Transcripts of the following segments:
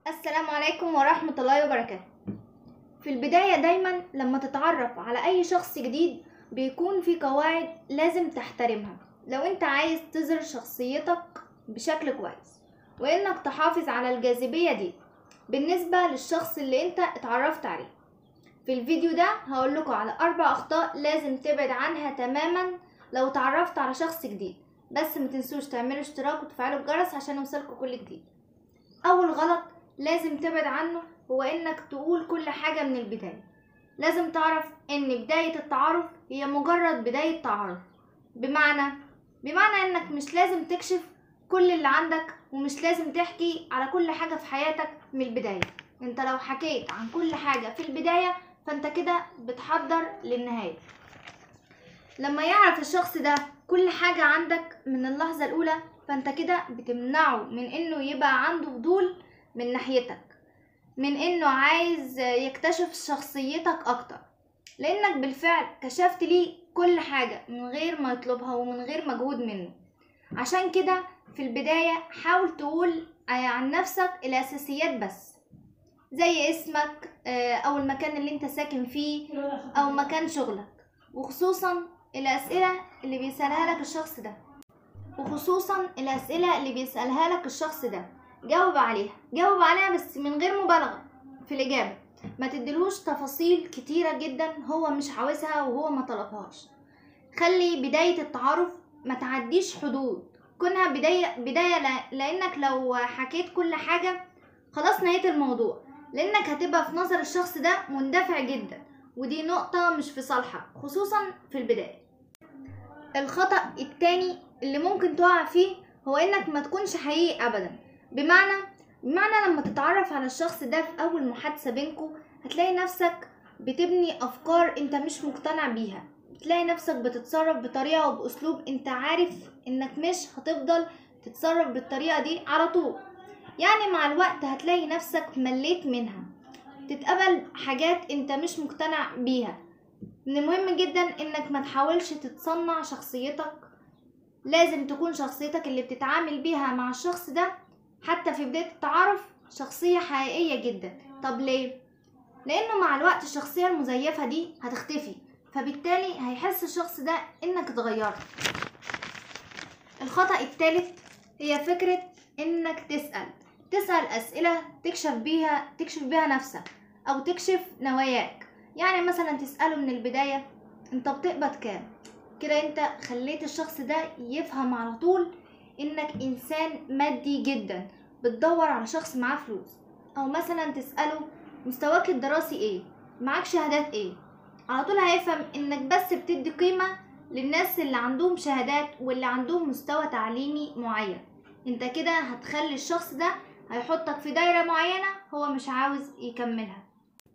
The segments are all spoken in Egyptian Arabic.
السلام عليكم ورحمة الله وبركاته في البداية دايما لما تتعرف على أي شخص جديد بيكون في قواعد لازم تحترمها لو انت عايز تظهر شخصيتك بشكل كويس وانك تحافظ على الجاذبية دي بالنسبة للشخص اللي انت اتعرفت عليه في الفيديو ده هقول لكم على أربع أخطاء لازم تبعد عنها تماما لو اتعرفت على شخص جديد بس ما تنسوش تعملوا اشتراك وتفعلوا الجرس عشان يوصلكوا كل جديد أول غلط لازم تبعد عنه هو انك تقول كل حاجة من البداية لازم تعرف ان بداية التعارف هي مجرد بداية تعارف بمعنى بمعنى انك مش لازم تكشف كل اللي عندك ومش لازم تحكي على كل حاجة في حياتك من البداية انت لو حكيت عن كل حاجة في البداية فانت كده بتحضر للنهاية لما يعرف الشخص ده كل حاجة عندك من اللحظة الأولى فانت كده بتمنعه من انه يبقى عنده فضول من ناحيتك من انه عايز يكتشف شخصيتك اكتر لانك بالفعل كشفت ليه كل حاجة من غير ما يطلبها ومن غير مجهود منه عشان كده في البداية حاول تقول عن نفسك الاساسيات بس زي اسمك او المكان اللي انت ساكن فيه او مكان شغلك وخصوصا الاسئلة اللي بيسألها لك الشخص ده وخصوصا الاسئلة اللي بيسألها لك الشخص ده جاوب عليها جاوب عليها بس من غير مبالغة في الإجابة ما تديلهوش تفاصيل كتيرة جدا هو مش عاوزها وهو ما طلبهاش خلي بداية التعارف ما تعديش حدود كونها بداية بداية لأنك لو حكيت كل حاجة خلاص نهيت الموضوع لأنك هتبقى في نظر الشخص ده مندفع جدا ودي نقطة مش في صالحك خصوصا في البداية الخطأ التاني اللي ممكن تقع فيه هو انك ما تكونش حقيقي ابدا بمعنى بمعنى لما تتعرف على الشخص ده في اول محادثه بينكو هتلاقي نفسك بتبني افكار انت مش مقتنع بيها بتلاقي نفسك بتتصرف بطريقه وباسلوب انت عارف انك مش هتفضل تتصرف بالطريقه دي على طول يعني مع الوقت هتلاقي نفسك مليت منها تتقبل حاجات انت مش مقتنع بيها من المهم جدا انك ما تحاولش تتصنع شخصيتك لازم تكون شخصيتك اللي بتتعامل بيها مع الشخص ده حتى في بداية التعارف شخصية حقيقية جدا طب ليه؟ لأنه مع الوقت الشخصية المزيفة دي هتختفي فبالتالي هيحس الشخص ده إنك اتغيرت الخطأ التالت هي فكرة إنك تسأل تسأل أسئلة تكشف بيها تكشف بيها نفسك أو تكشف نواياك يعني مثلا تسأله من البداية أنت بتقبض كام؟ كده أنت خليت الشخص ده يفهم على طول انك انسان مادي جدا بتدور على شخص معاه فلوس او مثلا تسأله مستواك الدراسي ايه معاك شهادات ايه على طول هيفهم انك بس بتدي قيمة للناس اللي عندهم شهادات واللي عندهم مستوى تعليمي معين انت كده هتخلي الشخص ده هيحطك في دايرة معينة هو مش عاوز يكملها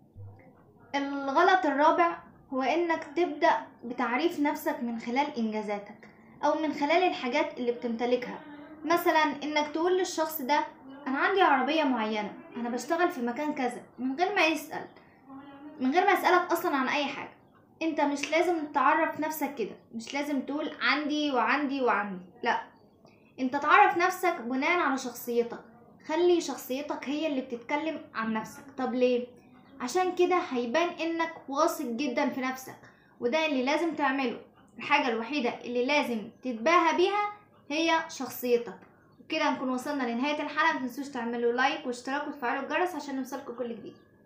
الغلط الرابع هو انك تبدأ بتعريف نفسك من خلال انجازاتك او من خلال الحاجات اللي بتمتلكها مثلا انك تقول للشخص ده انا عندي عربية معينة انا بشتغل في مكان كذا من غير ما يسأل من غير ما يسألك اصلا عن اي حاجة انت مش لازم تعرف نفسك كده مش لازم تقول عندي وعندي وعندي لا انت تعرف نفسك بناء على شخصيتك خلي شخصيتك هي اللي بتتكلم عن نفسك طب ليه عشان كده هيبان انك واثق جدا في نفسك وده اللي لازم تعمله الحاجة الوحيدة اللي لازم تتباهى بيها هي شخصيتك وكده نكون وصلنا لنهاية الحلقة متنسوش تعملوا لايك واشتراك وتفعلوا الجرس عشان يوصلكوا كل جديد